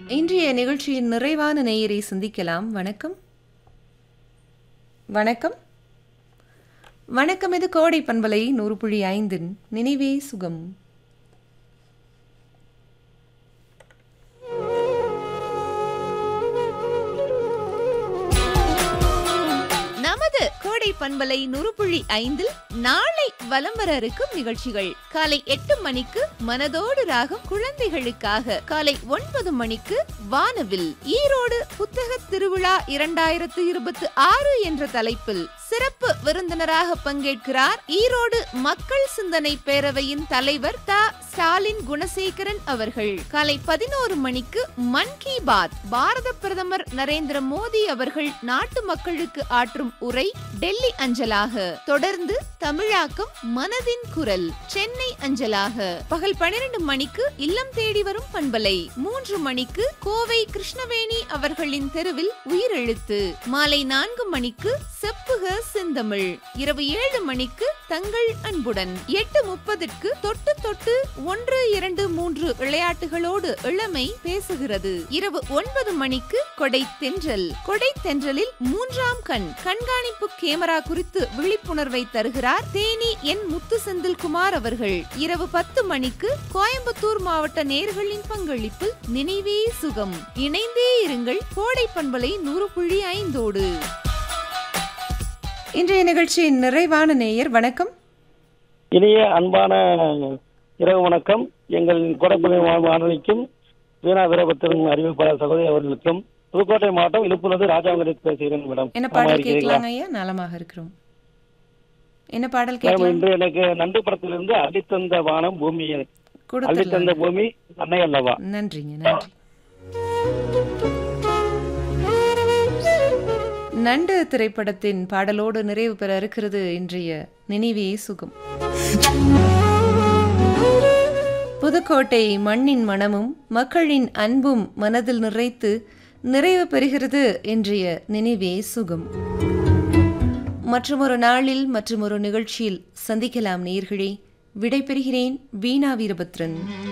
இன்றைய நிகழ்ச்சியின் நிறைவான நேயரை சந்திக்கலாம் வணக்கம் வணக்கம் வணக்கம் இது கோடை பண்பலை நூறு புள்ளி ஐந்தின் நினைவே சுகம் நமது கோடை பண்பலை நூறு புள்ளி ஐந்தில் நாளை வலம் வர இருக்கும் நிகழ்ச்சிகள் காலை எட்டு மணிக்கு மனதோடு ராகம் குழந்தைகளுக்காக காலை ஒன்பது மணிக்கு வானவில் ஈரோடு புத்தக திருவிழா இரண்டாயிரத்து இருபத்தி ஆறு என்ற தலைப்பில் சிறப்பு விருந்தினராக பங்கேற்கிறார் ஈரோடு மக்கள் சிந்தனை பேரவையின் தலைவர் த ஸ்டாலின் குணசேகரன் அவர்கள் காலை பதினோரு மணிக்கு மன் கி பாத் பாரத பிரதமர் நரேந்திர மோடி அவர்கள் நாட்டு மக்களுக்கு ஆற்றும் உரை டெல்லி அஞ்சலாக தொடர்ந்து தமிழாக்கம் மனதின் குரல் சென்னை அஞ்சலாக பகல் பன்னிரண்டு மணிக்கு இல்லம் தேடி வரும் பண்பலை மூன்று மணிக்கு கோவை கிருஷ்ணவேணி அவர்களின் தெருவில் உயிரெழுத்து மாலை நான்கு மணிக்கு செப்புக செந்தமிழ் இரவு ஏழு மணிக்கு தங்கள் அன்புடன் எட்டு முப்பதுக்கு தொட்டு தொட்டு ஒன்று இரண்டு மூன்று விளையாட்டுகளோடு இளமை பேசுகிறது இரவு ஒன்பது மணிக்கு கொடை தென்றல் கொடை தென்றலில் மூன்றாம் கண் கண்காணிப்பு கேமரா குறித்து விழிப்புணர்வை தருகிறார் தேனி என் முத்து செந்தில்குமார் அவர்கள் இரவு பத்து மணிக்கு கோயம்புத்தூர் மாவட்ட நேர்களின் பங்களிப்பில் நினைவே சுகம் இணைந்தே இருங்கள் கோடை பண்பலை நூறு புள்ளி ஐந்தோடு இன்றைய நிகழ்ச்சியின் நிறைவான நேயர் வணக்கம் இனிய அன்பான இரவு வணக்கம் எங்கள் கொடைப்பள்ளி வானொலிக்கும் வீணா வீரபத்திரன் அறிவிப்பாளர் சகோதரி அவர்களுக்கும் புதுக்கோட்டை மாவட்டம் இழுப்புலது ராஜாங்கத்தில் பேசுகிறேன் மேடம் என்ன நலமா பாடல் இருக்கிறீர்களா? கேட்கலாங்க ஐயா நலமாக இருக்கிறோம் என்ன பாடல் மேடம், கேட்கலாம் இன்று எனக்கு நண்டு படத்திலிருந்து அள்ளித்தந்த வானம் பூமி கொடுத்துடலாம் அள்ளித்தந்த பூமி அன்னை அல்லவா நன்றிங்க நன்றி நண்டு திரைப்படத்தின் பாடலோடு நிறைவு பெற இருக்கிறது இன்றைய நினைவே சுகம் புதுக்கோட்டை மண்ணின் மனமும் மக்களின் அன்பும் மனதில் நிறைத்து நிறைவு பெறுகிறது இன்றைய நினைவே சுகம் மற்றொரு நாளில் மற்றொரு நிகழ்ச்சியில் சந்திக்கலாம் நேர்களே விடைபெறுகிறேன் வீணா வீரபத்ரன்